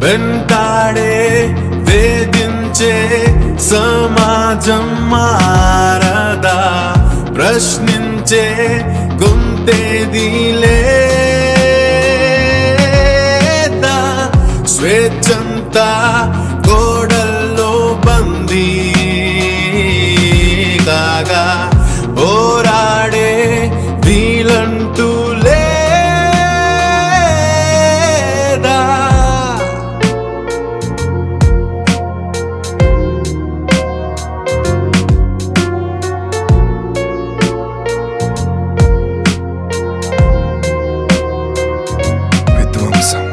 వెంటాడే వేధించే సమాజం మారదా ప్రశ్నించే గుంతేది లేదా స్వేచ్ఛంతా గోడల్లో బందీ కాగా పోరాడే వీలంటూ లేదా విధ్వంసం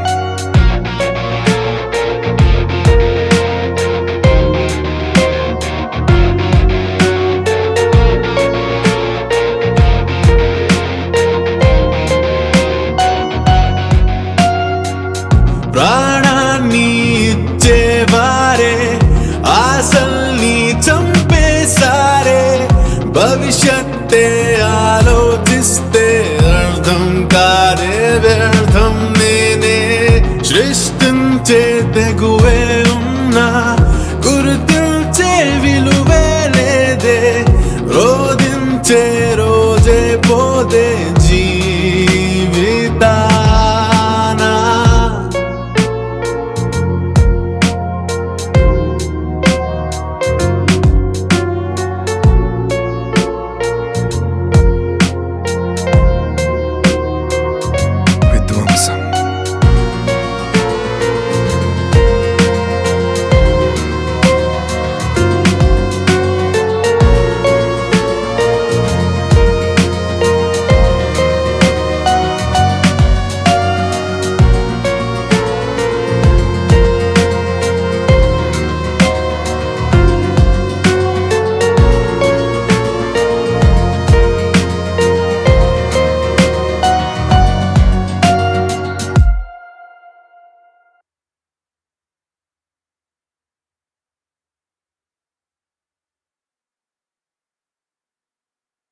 ప్రాణాన్ని ఇచ్చేవారే ఆశల్ని చంపేశారే భవిష్యత్తే ఆలోచిస్తే అర్థం కాదే వ్యర్థం నేనే సృష్టించే తెగువే ఉన్నా గుర్తించే విలువే లేదే రోధించే